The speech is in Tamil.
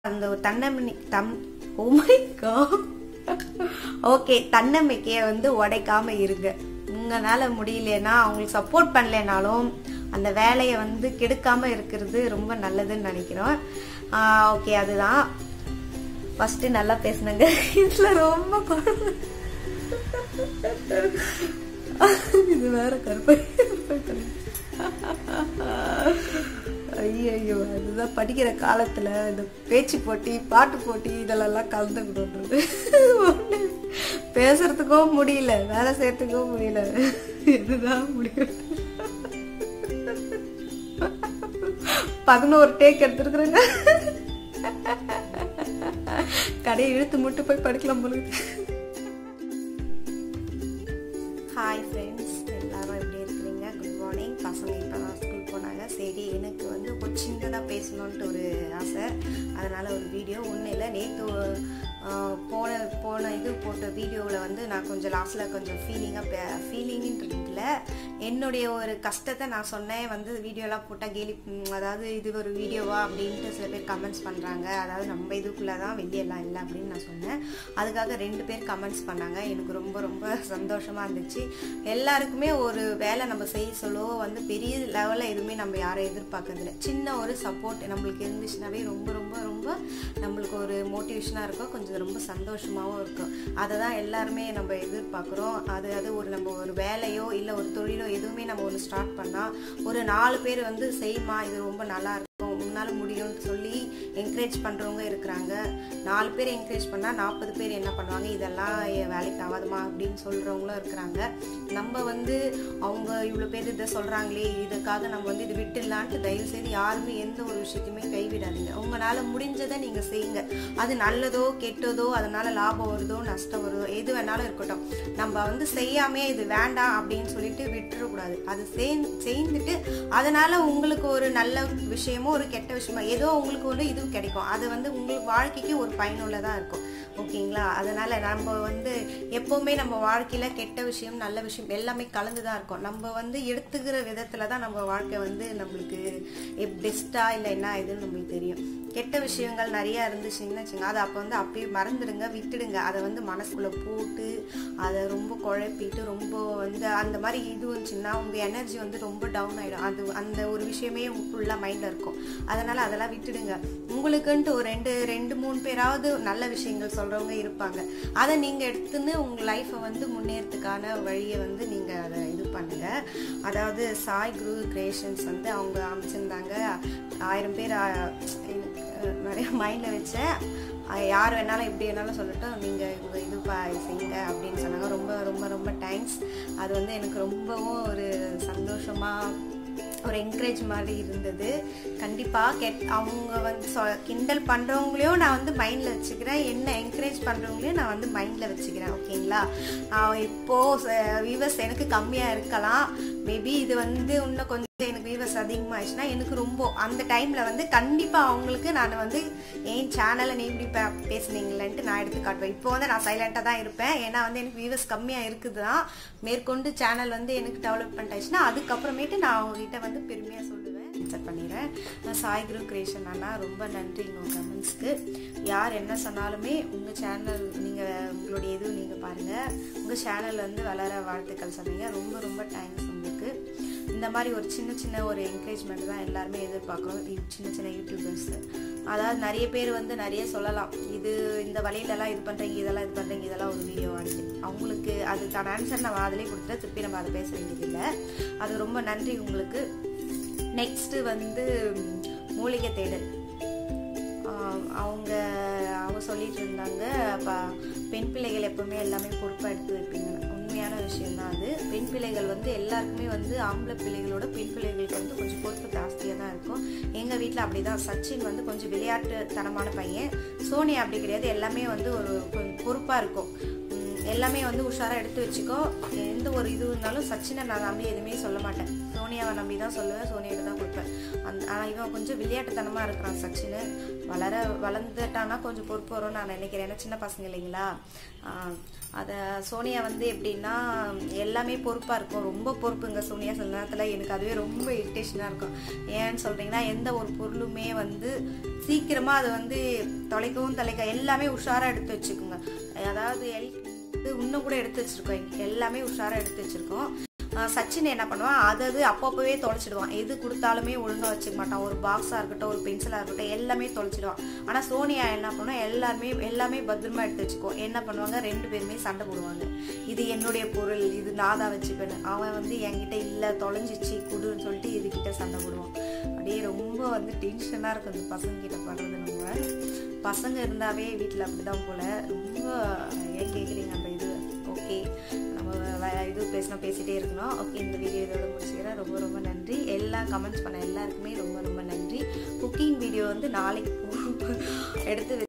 அந்த ஒரு தன்னம்பிக்கை தம் ஓமை ஓகே தன்னம்பிக்கையை வந்து உடைக்காம இருங்க உங்களால முடியலனா அவங்களுக்கு சப்போர்ட் பண்ணலைனாலும் அந்த வேலையை வந்து கெடுக்காம இருக்கிறது ரொம்ப நல்லதுன்னு நினைக்கிறோம் ஓகே அதுதான் ஃபர்ஸ்ட் நல்லா பேசுனங்க இதுல ரொம்ப குழம்பு இது வேற கருப்பை ஐயோ அதுதான் படிக்கிற காலத்துல இந்த பேச்சு போட்டி பாட்டு போட்டி இதெல்லாம் கலந்துக்கணுன்றது பேசுறதுக்கும் முடியல வேலை செய்யறதுக்கும் முடியல இதுதான் முடியும் பதினோரு டேக் எடுத்துருக்குறேங்க கடையை இழுத்து முட்டு போய் படிக்கலாம் போல ஹாய் ஃப்ரெண்ட்ஸ் எல்லாரும் எப்படி இருக்கிறீங்க குட் மார்னிங் பசங்க இப்போ தான் ஸ்கூல் போனாங்க சரி எனக்கு வந்து ஒரு சின்னதாக பேசணுன்ட்டு ஒரு ஆசை அதனால் ஒரு வீடியோ ஒன்றும் இல்லை நேற்று போன போன இது போட்ட வீடியோவில் வந்து நான் கொஞ்சம் லாஸ்ட்டில் கொஞ்சம் ஃபீலிங்காக ஃபீலிங்ன்றதுல என்னுடைய ஒரு கஷ்டத்தை நான் சொன்னேன் வந்து வீடியோலாம் போட்டால் கேலி அதாவது இது ஒரு வீடியோவா அப்படின்ட்டு சில பேர் கமெண்ட்ஸ் பண்ணுறாங்க அதாவது நம்ம இதுக்குள்ளே தான் வெளியெல்லாம் இல்லை அப்படின்னு நான் சொன்னேன் அதுக்காக ரெண்டு பேர் கமெண்ட்ஸ் பண்ணாங்க எனக்கு ரொம்ப ரொம்ப சந்தோஷமாக இருந்துச்சு எல்லாருக்குமே ஒரு வேலை நம்ம செய்ய சொல்லுவோ வந்து பெரிய லெவலில் எதுவுமே நம்ம யாரும் எதிர்பார்க்கறதில்ல சின்ன ஒரு சப்போர்ட் நம்மளுக்கு இருந்துச்சுனாவே ரொம்ப ரொம்ப ரொம்ப நம்மளுக்கு ஒரு மோட்டிவேஷனாக இருக்கும் கொஞ்சம் ரொம்ப சந்தோஷமாகவும் இருக்கும் அதை தான் எல்லாருமே நம்ம எதிர்பார்க்குறோம் அது அது ஒரு நம்ம ஒரு வேலையோ இல்லை ஒரு தொழிலோ எதுவுமே நம்ம ஒன்று ஸ்டார்ட் பண்ணால் ஒரு நாலு பேர் வந்து செய்யுமா இது ரொம்ப நல்லா இருக்கும் உன்னால் முடியும்னு சொல்லி என்கரேஜ் பண்ணுறவங்க இருக்கிறாங்க நாலு பேர் என்கரேஜ் பண்ணால் நாற்பது பேர் என்ன பண்ணுவாங்க இதெல்லாம் வேலைக்கு ஆகாதுமா அப்படின்னு சொல்கிறவங்களும் இருக்கிறாங்க நம்ம வந்து அவங்க இவ்வளோ பேர் இதை சொல்கிறாங்களே இதுக்காக நம்ம வந்து இது விட்டுடலான்ட்டு தயவு செய்து யாருமே எந்த ஒரு விஷயத்தையுமே கைவிடாதீங்க உங்களால் முடிஞ்சதை நீங்கள் செய்யுங்க அது நல்லதோ கெட்டதோ அதனால் லாபம் வருதோ நஷ்டம் வருதோ எது வேணாலும் இருக்கட்டும் நம்ம வந்து செய்யாமே இது வேண்டாம் அப்படின்னு சொல்லிட்டு விட்டுறக்கூடாது அது செய்துட்டு அதனால் உங்களுக்கு ஒரு நல்ல விஷயமோ ஒரு கெட்ட விஷயமா ஏதோ உங்களுக்கு ஒரு இது கிடைக்கும் அது வந்து உங்களுக்கு வாழ்க்கைக்கு ஒரு பயனுள்ளதாக இருக்கும் ஓகேங்களா அதனால் நம்ம வந்து எப்போவுமே நம்ம வாழ்க்கையில் கெட்ட விஷயம் நல்ல விஷயம் எல்லாமே கலந்து தான் இருக்கும் நம்ம வந்து எடுத்துக்கிற விதத்தில் தான் நம்ம வாழ்க்கை வந்து நம்மளுக்கு பெஸ்ட்டாக இல்லை என்ன இதுன்னு நம்மளுக்கு தெரியும் கெட்ட விஷயங்கள் நிறையா இருந்துச்சுன்னு வச்சுங்க அதை அப்போ வந்து அப்படியே மறந்துடுங்க விட்டுடுங்க அதை வந்து மனசுக்குள்ளே போட்டு அதை ரொம்ப குழப்பிட்டு ரொம்ப வந்து அந்த மாதிரி இது வந்துச்சுன்னா உங்கள் எனர்ஜி வந்து ரொம்ப டவுன் ஆகிடும் அது அந்த ஒரு விஷயமே ஃபுல்லாக மைண்டில் இருக்கும் அதனால் அதெல்லாம் விட்டுடுங்க உங்களுக்குன்ட்டு ஒரு ரெண்டு ரெண்டு மூணு பேராவது நல்ல விஷயங்கள் சொல்கிறவங்க இருப்பாங்க அதை நீங்கள் எடுத்துன்னு உங்கள் லைஃப்பை வந்து முன்னேறதுக்கான வழியை வந்து நீங்கள் அதை இது பண்ணுங்கள் அதாவது சாய் குரு கிரியேஷன்ஸ் வந்து அவங்க அமைச்சிருந்தாங்க ஆயிரம் பேர் நிறைய மைண்டில் வச்சேன் யார் வேணாலும் எப்படி வேணாலும் சொல்லட்டும் நீங்கள் உங்கள் இது பா செய்யுங்க அப்படின்னு சொன்னாங்க ரொம்ப ரொம்ப ரொம்ப தேங்க்ஸ் அது வந்து எனக்கு ரொம்பவும் ஒரு சந்தோஷமாக ஒரு என்கரேஜ் மாதிரி இருந்தது கண்டிப்பாக கெட் அவங்க வந்து சொ கிண்டல் பண்ணுறவங்களையும் நான் வந்து மைண்டில் வச்சுக்கிறேன் என்ன என்கரேஜ் பண்ணுறவங்களையும் நான் வந்து மைண்டில் வச்சுக்கிறேன் ஓகேங்களா இப்போது வியூவர்ஸ் எனக்கு கம்மியாக இருக்கலாம் மேபி இது வந்து இன்னும் கொஞ்சம் எனக்கு வியூவர்ஸ் அதிகமாகிடுச்சுன்னா எனக்கு ரொம்ப அந்த டைமில் வந்து கண்டிப்பாக அவங்களுக்கு நான் வந்து என் சேனலை நீ இப்படி பேசுனீங்களேன்ட்டு நான் எடுத்து காட்டுவேன் இப்போ வந்து நான் சைலண்ட்டாக தான் இருப்பேன் ஏன்னா வந்து எனக்கு வியூவர்ஸ் கம்மியாக இருக்குது தான் மேற்கொண்டு சேனல் வந்து எனக்கு டெவலப்மெண்ட் ஆயிடுச்சுன்னா அதுக்கப்புறமேட்டு நான் அவங்ககிட்ட வந்து பெருமையாக சொல்லுவேன் செட் பண்ணிடுறேன் நான் சாய் குரு கிரியேஷன் அண்ணா ரொம்ப நன்றி உங்கள் கமெண்ட்ஸ்க்கு யார் என்ன சொன்னாலுமே உங்கள் சேனல் நீங்கள் உங்களுடைய இது நீங்கள் பாருங்கள் உங்கள் சேனல் வந்து வளர வாழ்த்துக்கள் சொன்னீங்க ரொம்ப ரொம்ப தேங்க்ஸ் உங்களுக்கு இந்த மாதிரி ஒரு சின்ன சின்ன ஒரு என்கரேஜ்மெண்ட் தான் எல்லாருமே எதிர்பார்க்குறோம் சின்ன சின்ன யூடியூபர்ஸ் அதாவது நிறைய பேர் வந்து நிறைய சொல்லலாம் இது இந்த வழியிலலாம் இது பண்ணுறீங்க இதெல்லாம் இது பண்ணுறீங்க இதெல்லாம் ஒரு வீடியோ ஆடிச்சு அவங்களுக்கு அதுக்கான ஆன்சர் நம்ம அதிலே கொடுத்துட்டு திருப்பி நம்ம அதை பேச வேண்டியதில்லை அது ரொம்ப நன்றி உங்களுக்கு நெக்ஸ்ட்டு வந்து மூலிகை தேடல் அவங்க அவங்க சொல்லிட்டு இருந்தாங்க பெண் பிள்ளைகள் எப்பவுமே எல்லாமே பொறுப்பாக எடுத்து வைப்பீங்க உண்மையான விஷயம்தான் அது பெண் பிள்ளைகள் வந்து எல்லாருக்குமே வந்து ஆம்பளை பிள்ளைகளோட பெண் பிள்ளைகளுக்கு வந்து கொஞ்சம் பொறுப்பு ஜாஸ்தியாக தான் இருக்கும் எங்கள் வீட்டில் அப்படி தான் சச்சின் வந்து கொஞ்சம் விளையாட்டுத்தனமான பையன் சோனியா அப்படி கிடையாது எல்லாமே வந்து ஒரு கொஞ்சம் பொறுப்பாக இருக்கும் எல்லாமே வந்து உஷாராக எடுத்து வச்சுக்கோ எந்த ஒரு இது இருந்தாலும் சச்சினை நான் நம்பி எதுவுமே சொல்ல மாட்டேன் சோனியாவை நம்பி தான் சொல்லுவேன் சோனியாட்ட தான் கொடுப்பேன் அந்த ஆனால் இவன் கொஞ்சம் விளையாட்டுத்தனமாக இருக்கிறான் சச்சின் வளர வளர்ந்துட்டானா கொஞ்சம் பொறுப்பு வரும்னு நான் நினைக்கிறேன் ஏன்னா சின்ன பசங்க இல்லைங்களா அதை சோனியா வந்து எப்படின்னா எல்லாமே பொறுப்பாக இருக்கும் ரொம்ப பொறுப்புங்க சோனியா சில நேரத்தில் எனக்கு அதுவே ரொம்ப இரிட்டேஷனாக இருக்கும் ஏன்னு சொல்கிறீங்கன்னா எந்த ஒரு பொருளுமே வந்து சீக்கிரமாக அது வந்து தொலைக்கவும் தொலைக்க எல்லாமே உஷாராக எடுத்து வச்சுக்கோங்க அதாவது எல் இது இன்னும் கூட எடுத்து வச்சிருக்கோம் எல்லாமே உஷாராக எடுத்து வச்சிருக்கோம் ஆஹ் சச்சின் என்ன பண்ணுவான் அது அது அப்பப்போவே தொலைச்சிடுவான் எது கொடுத்தாலுமே ஒழுங்காக வச்சுக்க மாட்டான் ஒரு பாக்ஸாக இருக்கட்டும் ஒரு பென்சிலாக இருக்கட்டும் எல்லாமே தொலைச்சிடுவான் ஆனால் சோனியா என்ன பண்ணுவா எல்லாருமே எல்லாமே பத்திரமா எடுத்து வச்சுக்கோ என்ன பண்ணுவாங்க ரெண்டு பேருமே சண்டை போடுவாங்க இது என்னுடைய பொருள் இது நான் தான் வச்சுப்பேன் அவன் வந்து என்கிட்ட இல்லை தொலைஞ்சிச்சு குடுன்னு சொல்லிட்டு இதுகிட்ட சண்டை போடுவான் அப்படியே ரொம்ப வந்து டென்ஷனாக இருக்கும் இந்த பசங்க கிட்ட படுறது நம்ம பசங்க இருந்தாவே வீட்டில் அப்படிதான் போல ரொம்ப ஏன் கேட்குறீங்க அந்த இது ஓகே நம்ம வே- இது பேசினா பேசிட்டே இருக்கணும் ஓகே இந்த வீடியோ இதோட முடிச்சுக்கிறேன் ரொம்ப ரொம்ப நன்றி எல்லா கமெண்ட்ஸ் பண்ண எல்லாருக்குமே ரொம்ப ரொம்ப நன்றி குக்கிங் வீடியோ வந்து நாளைக்கு எடுத்து